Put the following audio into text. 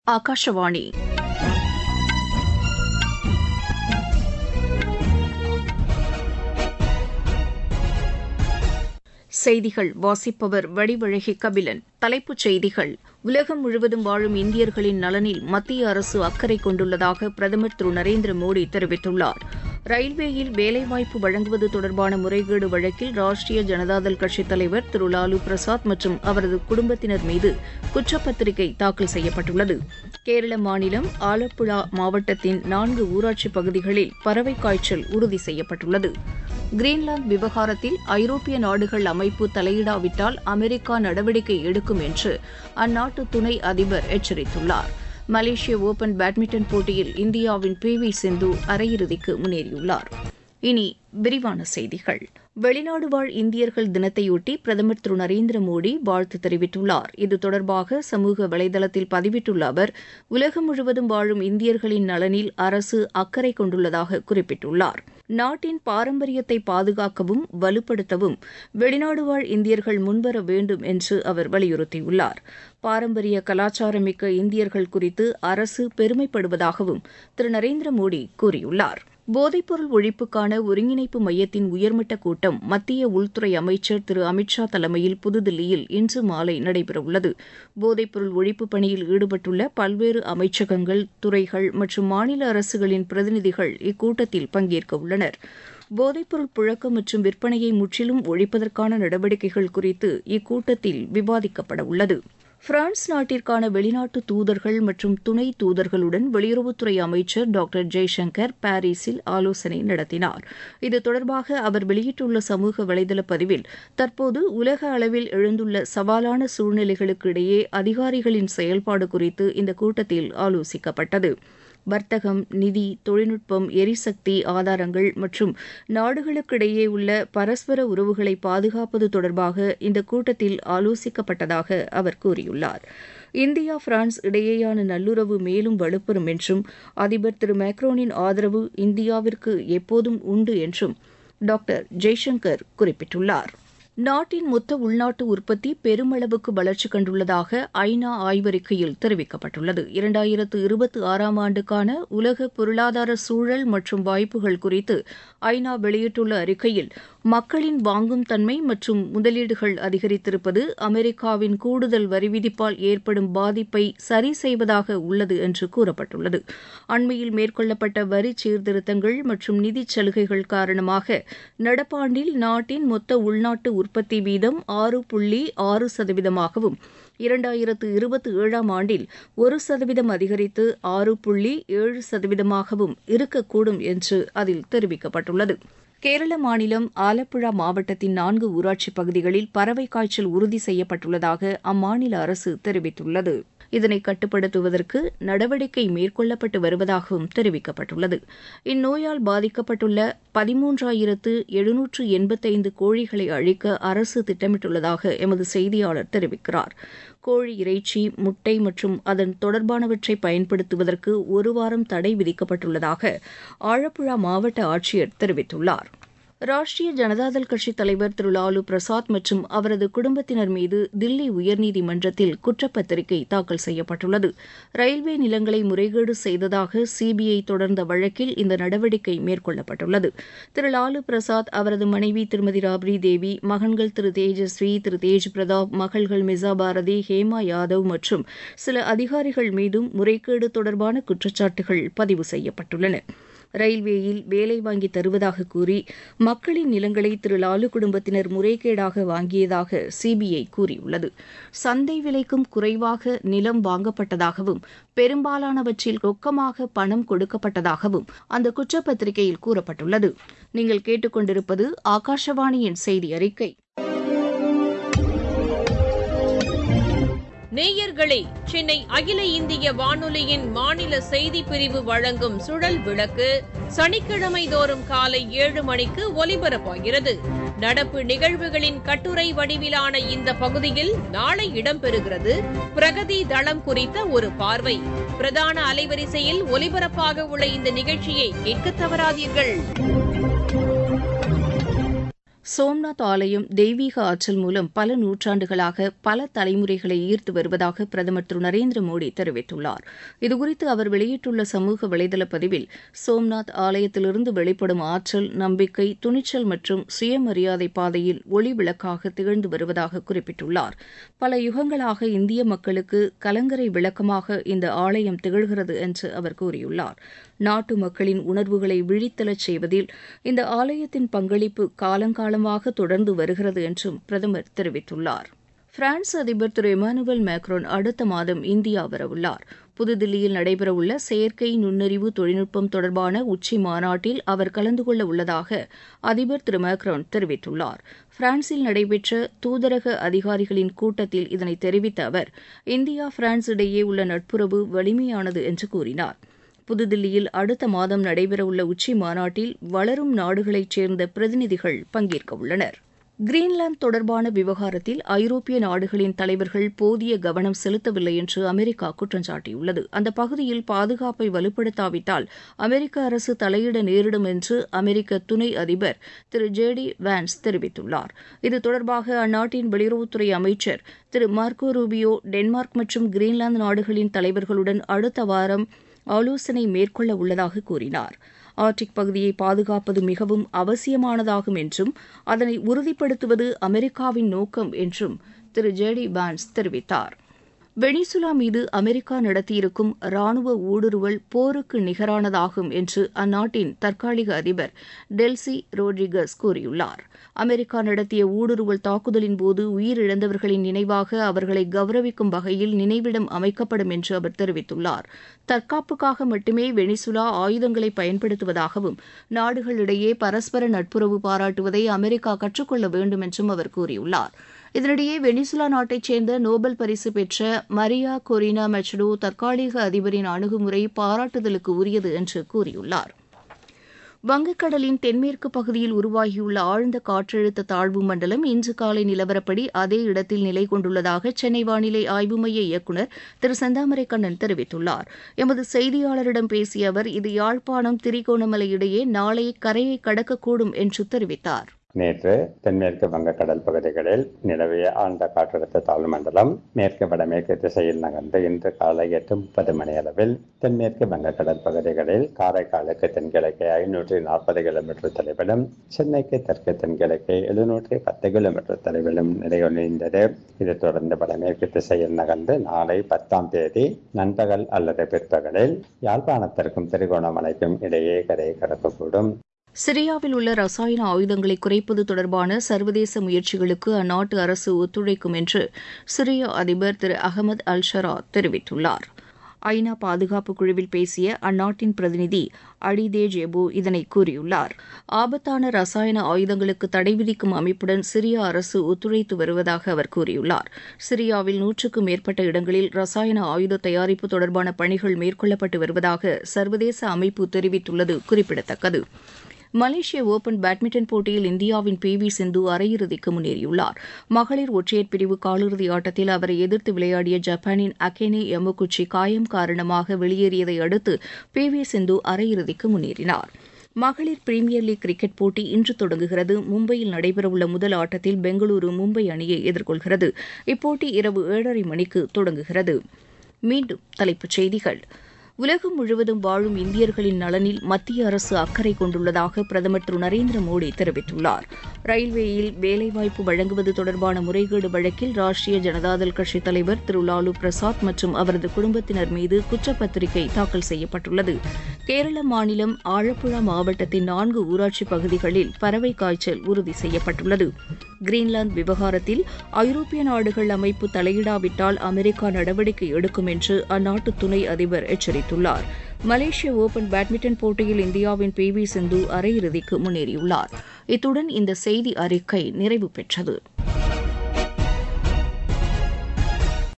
ஆகாஷவாணி செய்திகள் வாசிப்பவர் வடிவழகி கபிலன் தலைப்புச் செய்திகள் உலகம் முழுவதும் வாழும் இந்தியர்களின் நலனில் மத்திய அரசு அக்கறை கொண்டுள்ளதாக பிரதமர் திரு நரேந்திர மோடி தெரிவித்துள்ளார் ரயில்வேயில் வேலைவாய்ப்பு வழங்குவது தொடர்பான முறைகேடு வழக்கில் ராஷ்டிரிய ஜனதாதள் கட்சித் தலைவர் திரு லாலு பிரசாத் மற்றும் அவரது குடும்பத்தினர் மீது குற்றப்பத்திரிகை தாக்கல் செய்யப்பட்டுள்ளது கேரள மாநிலம் ஆலப்புழா மாவட்டத்தின் நான்கு ஊராட்சிப் பகுதிகளில் பறவை காய்ச்சல் உறுதி செய்யப்பட்டுள்ளது கிரீன்லாந்து விவகாரத்தில் ஐரோப்பிய நாடுகள் அமைப்பு தலையிடாவிட்டால் அமெரிக்கா நடவடிக்கை எடுக்கும் என்று அந்நாட்டு துணை அதிபர் எச்சரித்துள்ளார் மலேசிய ஓபன் பேட்மிண்டன் போட்டியில் இந்தியாவின் பி வி சிந்து அரையிறுதிக்கு முன்னேறியுள்ளார் இனி விரிவான செய்திகள் வெளிநாடு வாழ் இந்தியர்கள் தினத்தையொட்டி பிரதமர் திரு நரேந்திர மோடி வாழ்த்து தெரிவித்துள்ளார் இது தொடர்பாக சமூக வலைதளத்தில் பதிவிட்டுள்ள அவர் உலகம் முழுவதும் வாழும் இந்தியர்களின் நலனில் அரசு அக்கறை கொண்டுள்ளதாக குறிப்பிட்டுள்ளார் நாட்டின் பாரம்பரியத்தை பாதுகாக்கவும் வலுப்படுத்தவும் வெளிநாடு வாழ் இந்தியர்கள் முன்வர வேண்டும் என்று அவர் வலியுறுத்தியுள்ளார் பாரம்பரிய கலாச்சாரமிக்க இந்தியர்கள் குறித்து அரசு பெருமைப்படுவதாகவும் திரு நரேந்திர மோடி கூறியுள்ளார் போதைப்பொருள் ஒழிப்புக்கான ஒருங்கிணைப்பு மையத்தின் உயர்மட்ட கூட்டம் மத்திய உள்துறை அமைச்சர் திரு அமித் ஷா தலைமையில் புதுதில்லியில் இன்று மாலை நடைபெறவுள்ளது போதைப்பொருள் ஒழிப்பு பணியில் ஈடுபட்டுள்ள பல்வேறு அமைச்சகங்கள் துறைகள் மற்றும் மாநில அரசுகளின் பிரதிநிதிகள் இக்கூட்டத்தில் பங்கேற்க உள்ளனர் போதைப்பொருள் புழக்கம் மற்றும் விற்பனையை முற்றிலும் ஒழிப்பதற்கான நடவடிக்கைகள் குறித்து இக்கூட்டத்தில் விவாதிக்கப்பட உள்ளது பிரான்ஸ் நாட்டிற்கான வெளிநாட்டு தூதர்கள் மற்றும் துணை தூதர்களுடன் வெளியுறவுத்துறை அமைச்சர் டாக்டர் ஜெய்சங்கர் பாரீஸில் ஆலோசனை நடத்தினார் இது தொடர்பாக அவர் வெளியிட்டுள்ள சமூக வலைதள பதிவில் தற்போது உலக அளவில் எழுந்துள்ள சவாலான சூழ்நிலைகளுக்கு இடையே அதிகாரிகளின் செயல்பாடு குறித்து இந்த கூட்டத்தில் ஆலோசிக்கப்பட்டது வர்த்தகம் நிதி தொழில்நுட்பம் எரிசக்தி ஆதாரங்கள் மற்றும் நாடுகளுக்கிடையே உள்ள பரஸ்பர உறவுகளை பாதுகாப்பது தொடர்பாக இந்த கூட்டத்தில் ஆலோசிக்கப்பட்டதாக அவர் கூறியுள்ளார் இந்தியா பிரான்ஸ் இடையேயான நல்லுறவு மேலும் வலுப்பெறும் என்றும் அதிபர் திரு மேக்ரோனின் ஆதரவு இந்தியாவிற்கு எப்போதும் உண்டு என்றும் டாக்டர் ஜெய்சங்கர் குறிப்பிட்டுள்ளார் நாட்டின் மொத்த உள்நாட்டு உற்பத்தி பெருமளவுக்கு வளர்ச்சி கண்டுள்ளதாக ஐநா ஆய்வறிக்கையில் தெரிவிக்கப்பட்டுள்ளது இரண்டாயிரத்து இருபத்தி ஆறாம் ஆண்டுக்கான உலக பொருளாதார சூழல் மற்றும் வாய்ப்புகள் குறித்து ஐநா வெளியிட்டுள்ள அறிக்கையில் மக்களின் வாங்கும் தன்மை மற்றும் முதலீடுகள் அதிகரித்திருப்பது அமெரிக்காவின் கூடுதல் வரி விதிப்பால் ஏற்படும் பாதிப்பை சரி செய்வதாக உள்ளது என்று கூறப்பட்டுள்ளது அண்மையில் மேற்கொள்ளப்பட்ட வரி சீர்திருத்தங்கள் மற்றும் நிதி சலுகைகள் காரணமாக நடப்பாண்டில் நாட்டின் மொத்த உள்நாட்டு உற்பத்தி வீதம் ஆறு புள்ளி ஆறு சதவீதமாகவும் இரண்டாயிரத்து இருபத்தி ஏழாம் ஆண்டில் ஒரு சதவீதம் அதிகரித்து ஆறு புள்ளி ஏழு சதவீதமாகவும் இருக்கக்கூடும் என்று அதில் தெரிவிக்கப்பட்டுள்ளது கேரள மாநிலம் ஆலப்புழா மாவட்டத்தின் நான்கு ஊராட்சிப் பகுதிகளில் பறவை காய்ச்சல் உறுதி செய்யப்பட்டுள்ளதாக அம்மாநில அரசு தெரிவித்துள்ளது இதனை கட்டுப்படுத்துவதற்கு நடவடிக்கை மேற்கொள்ளப்பட்டு வருவதாகவும் தெரிவிக்கப்பட்டுள்ளது இந்நோயால் பாதிக்கப்பட்டுள்ள பதிமூன்றாயிரத்து எழுநூற்று எண்பத்தைந்து கோழிகளை அழிக்க அரசு திட்டமிட்டுள்ளதாக எமது செய்தியாளர் தெரிவிக்கிறார் கோழி இறைச்சி முட்டை மற்றும் அதன் தொடர்பானவற்றை பயன்படுத்துவதற்கு ஒரு வாரம் தடை விதிக்கப்பட்டுள்ளதாக ஆழப்புழா மாவட்ட ஆட்சியர் தெரிவித்துள்ளார் ராஷ்டிரிய ஜனதாதள் கட்சித் தலைவர் திரு லாலு பிரசாத் மற்றும் அவரது குடும்பத்தினர் மீது தில்லி உயர்நீதிமன்றத்தில் குற்றப்பத்திரிகை தாக்கல் செய்யப்பட்டுள்ளது ரயில்வே நிலங்களை முறைகேடு செய்ததாக சிபிஐ தொடர்ந்த வழக்கில் இந்த நடவடிக்கை மேற்கொள்ளப்பட்டுள்ளது திரு லாலு பிரசாத் அவரது மனைவி திருமதி ராப்ரி தேவி மகன்கள் திரு தேஜஸ்வி திரு தேஜ் பிரதாப் மகள்கள் மிசா பாரதி ஹேமா யாதவ் மற்றும் சில அதிகாரிகள் மீதும் முறைகேடு தொடர்பான குற்றச்சாட்டுகள் பதிவு செய்யப்பட்டுள்ளன ரயில்வேயில் வேலை வாங்கி தருவதாக கூறி மக்களின் நிலங்களை திரு லாலு குடும்பத்தினர் முறைகேடாக வாங்கியதாக சிபிஐ கூறியுள்ளது சந்தை விலைக்கும் குறைவாக நிலம் வாங்கப்பட்டதாகவும் பெரும்பாலானவற்றில் ரொக்கமாக பணம் கொடுக்கப்பட்டதாகவும் அந்த குற்றப்பத்திரிகையில் கூறப்பட்டுள்ளது நீங்கள் கேட்டுக்கொண்டிருப்பது ஆகாஷவாணியின் செய்தி அறிக்கை நேயர்களே சென்னை அகில இந்திய வானொலியின் மாநில செய்தி பிரிவு வழங்கும் சுழல் விளக்கு சனிக்கிழமை தோறும் காலை ஏழு மணிக்கு ஒலிபரப்பாகிறது நடப்பு நிகழ்வுகளின் கட்டுரை வடிவிலான இந்த பகுதியில் நாளை இடம்பெறுகிறது பிரகதி தளம் குறித்த ஒரு பார்வை பிரதான அலைவரிசையில் ஒலிபரப்பாக உள்ள இந்த நிகழ்ச்சியை கேட்க தவறாதீர்கள் சோம்நாத் ஆலயம் தெய்வீக ஆற்றல் மூலம் பல நூற்றாண்டுகளாக பல தலைமுறைகளை ஈர்த்து வருவதாக பிரதமர் திரு நரேந்திர மோடி தெரிவித்துள்ளார் இதுகுறித்து அவர் வெளியிட்டுள்ள சமூக வலைதள பதிவில் சோம்நாத் ஆலயத்திலிருந்து வெளிப்படும் ஆற்றல் நம்பிக்கை துணிச்சல் மற்றும் சுயமரியாதை பாதையில் ஒளி விளக்காக திகழ்ந்து வருவதாக குறிப்பிட்டுள்ளார் பல யுகங்களாக இந்திய மக்களுக்கு கலங்கரை விளக்கமாக இந்த ஆலயம் திகழ்கிறது என்று அவர் கூறியுள்ளார் நாட்டு மக்களின் உணர்வுகளை விழித்தெழச் செய்வதில் இந்த ஆலயத்தின் பங்களிப்பு காலங்காலமாக தொடர்ந்து வருகிறது என்றும் பிரதமர் தெரிவித்துள்ளார் பிரான்ஸ் அதிபர் திரு இமானுவேல் மேக்ரோன் அடுத்த மாதம் இந்தியா வரவுள்ளார் புதுதில்லியில் நடைபெறவுள்ள செயற்கை நுண்ணறிவு தொழில்நுட்பம் தொடர்பான உச்சி மாநாட்டில் அவர் கலந்து கொள்ள உள்ளதாக அதிபர் திரு மேக்ரோன் தெரிவித்துள்ளார் பிரான்சில் நடைபெற்ற தூதரக அதிகாரிகளின் கூட்டத்தில் இதனை தெரிவித்த அவர் இந்தியா பிரான்ஸ் இடையே உள்ள நட்புறவு வலிமையானது என்று கூறினார் புதுதில்லியில் அடுத்த மாதம் நடைபெறவுள்ள உச்சி மாநாட்டில் வளரும் நாடுகளைச் சேர்ந்த பிரதிநிதிகள் பங்கேற்க உள்ளனர் கிரீன்லாந்து தொடர்பான விவகாரத்தில் ஐரோப்பிய நாடுகளின் தலைவர்கள் போதிய கவனம் செலுத்தவில்லை என்று அமெரிக்கா குற்றம் சாட்டியுள்ளது அந்த பகுதியில் பாதுகாப்பை வலுப்படுத்தாவிட்டால் அமெரிக்க அரசு தலையிட நேரிடும் என்று அமெரிக்க துணை அதிபர் திரு ஜே டி வான்ஸ் தெரிவித்துள்ளார் இது தொடர்பாக அந்நாட்டின் வெளியுறவுத்துறை அமைச்சர் திரு மார்க்கோ ரூபியோ டென்மார்க் மற்றும் கிரீன்லாந்து நாடுகளின் தலைவர்களுடன் அடுத்த வாரம் ஆலோசனை மேற்கொள்ள உள்ளதாக கூறினார் ஆர்டிக் பகுதியை பாதுகாப்பது மிகவும் அவசியமானதாகும் என்றும் அதனை உறுதிப்படுத்துவது அமெரிக்காவின் நோக்கம் என்றும் திரு ஜே டி பான்ஸ் தெரிவித்தார் வெனிசுலா மீது அமெரிக்கா நடத்தியிருக்கும் ராணுவ ஊடுருவல் போருக்கு நிகரானதாகும் என்று அந்நாட்டின் தற்காலிக அதிபர் டெல்சி ரோட்ரிகஸ் கூறியுள்ளார் அமெரிக்கா நடத்திய ஊடுருவல் தாக்குதலின் போது உயிரிழந்தவர்களின் நினைவாக அவர்களை கௌரவிக்கும் வகையில் நினைவிடம் அமைக்கப்படும் என்று அவர் தெரிவித்துள்ளார் தற்காப்புக்காக மட்டுமே வெனிசுலா ஆயுதங்களை பயன்படுத்துவதாகவும் நாடுகளிடையே பரஸ்பர நட்புறவு பாராட்டுவதை அமெரிக்கா கற்றுக்கொள்ள வேண்டும் என்றும் அவர் கூறியுள்ளார் இதனிடையே வெனிசுலா நாட்டைச் சேர்ந்த நோபல் பரிசு பெற்ற மரியா கொரினா மெச்சடோ தற்காலிக அதிபரின் அணுகுமுறை பாராட்டுதலுக்கு உரியது என்று கூறியுள்ளார் வங்கக்கடலின் தென்மேற்கு பகுதியில் உருவாகியுள்ள ஆழ்ந்த காற்றழுத்த தாழ்வு மண்டலம் இன்று காலை நிலவரப்படி அதே இடத்தில் நிலை கொண்டுள்ளதாக சென்னை வானிலை ஆய்வு மைய இயக்குநர் திரு செந்தாமரை கண்ணன் தெரிவித்துள்ளார் எமது செய்தியாளரிடம் பேசிய அவர் இது யாழ்ப்பாணம் திரிகோணமலை இடையே நாளை கரையை கடக்கக்கூடும் என்று தெரிவித்தார் நேற்று தென்மேற்கு வங்கக்கடல் பகுதிகளில் நிலவிய ஆழ்ந்த காற்றழுத்த தாழ்வு மண்டலம் மேற்கு வடமேற்கு திசையில் நகர்ந்து இன்று காலை எட்டு முப்பது மணி அளவில் தென்மேற்கு வங்கக்கடல் பகுதிகளில் காரைக்காலுக்கு தென்கிழக்கே ஐநூற்றி நாற்பது கிலோமீட்டர் தொலைவிலும் சென்னைக்கு தெற்கு தென்கிழக்கே எழுநூற்றி பத்து கிலோமீட்டர் தொலைவிலும் நிலையொழிந்தது இது தொடர்ந்து வடமேற்கு திசையில் நகர்ந்து நாளை பத்தாம் தேதி நண்பகல் அல்லது பிற்பகலில் யாழ்ப்பாணத்திற்கும் திருகோணமலைக்கும் இடையே கரையை கடக்கக்கூடும் சிரியாவில் உள்ள ரசாயன ஆயுதங்களை குறைப்பது தொடர்பான சர்வதேச முயற்சிகளுக்கு அந்நாட்டு அரசு ஒத்துழைக்கும் என்று சிரிய அதிபர் திரு அகமது அல் ஷரா தெரிவித்துள்ளார் ஐநா பாதுகாப்பு குழுவில் பேசிய அந்நாட்டின் பிரதிநிதி அடிதே ஜெபு இதனை கூறியுள்ளார் ஆபத்தான ரசாயன ஆயுதங்களுக்கு தடை விதிக்கும் அமைப்புடன் சிரியா அரசு ஒத்துழைத்து வருவதாக அவர் கூறியுள்ளார் சிரியாவில் நூற்றுக்கும் மேற்பட்ட இடங்களில் ரசாயன ஆயுத தயாரிப்பு தொடர்பான பணிகள் மேற்கொள்ளப்பட்டு வருவதாக சர்வதேச அமைப்பு தெரிவித்துள்ளது குறிப்பிடத்தக்கது மலேசிய ஓபன் பேட்மிண்டன் போட்டியில் இந்தியாவின் பி வி சிந்து அரையிறுதிக்கு முன்னேறியுள்ளார் மகளிர் ஒற்றையர் பிரிவு காலிறுதி ஆட்டத்தில் அவரை எதிர்த்து விளையாடிய ஜப்பானின் அகேனே யமகுச்சி காயம் காரணமாக வெளியேறியதை அடுத்து பி வி சிந்து அரையிறுதிக்கு முன்னேறினார் மகளிர் பிரீமியர் லீக் கிரிக்கெட் போட்டி இன்று தொடங்குகிறது மும்பையில் நடைபெறவுள்ள முதல் ஆட்டத்தில் பெங்களூரு மும்பை அணியை எதிர்கொள்கிறது இப்போட்டி இரவு ஏழரை மணிக்கு தொடங்குகிறது மீண்டும் தலைப்புச் செய்திகள் உலகம் முழுவதும் வாழும் இந்தியர்களின் நலனில் மத்திய அரசு அக்கறை கொண்டுள்ளதாக பிரதமர் திரு நரேந்திர மோடி தெரிவித்துள்ளார் ரயில்வேயில் வேலைவாய்ப்பு வழங்குவது தொடர்பான முறைகேடு வழக்கில் ராஷ்டிரிய ஜனதாதள் கட்சித் தலைவர் திரு லாலு பிரசாத் மற்றும் அவரது குடும்பத்தினர் மீது குற்றப்பத்திரிகை தாக்கல் செய்யப்பட்டுள்ளது கேரள மாநிலம் ஆழப்புழா மாவட்டத்தின் நான்கு ஊராட்சி பகுதிகளில் பறவை காய்ச்சல் உறுதி செய்யப்பட்டுள்ளது கிரீன்லாந்து விவகாரத்தில் ஐரோப்பிய நாடுகள் அமைப்பு தலையிடாவிட்டால் அமெரிக்கா நடவடிக்கை எடுக்கும் என்று அந்நாட்டு துணை அதிபர் எச்சரித்துள்ளார் மலேசிய ஓபன் பேட்மிண்டன் போட்டியில் இந்தியாவின் பி வி சிந்து அரையிறுதிக்கு முன்னேறியுள்ளார் இத்துடன் இந்த செய்தி அறிக்கை நிறைவு பெற்றது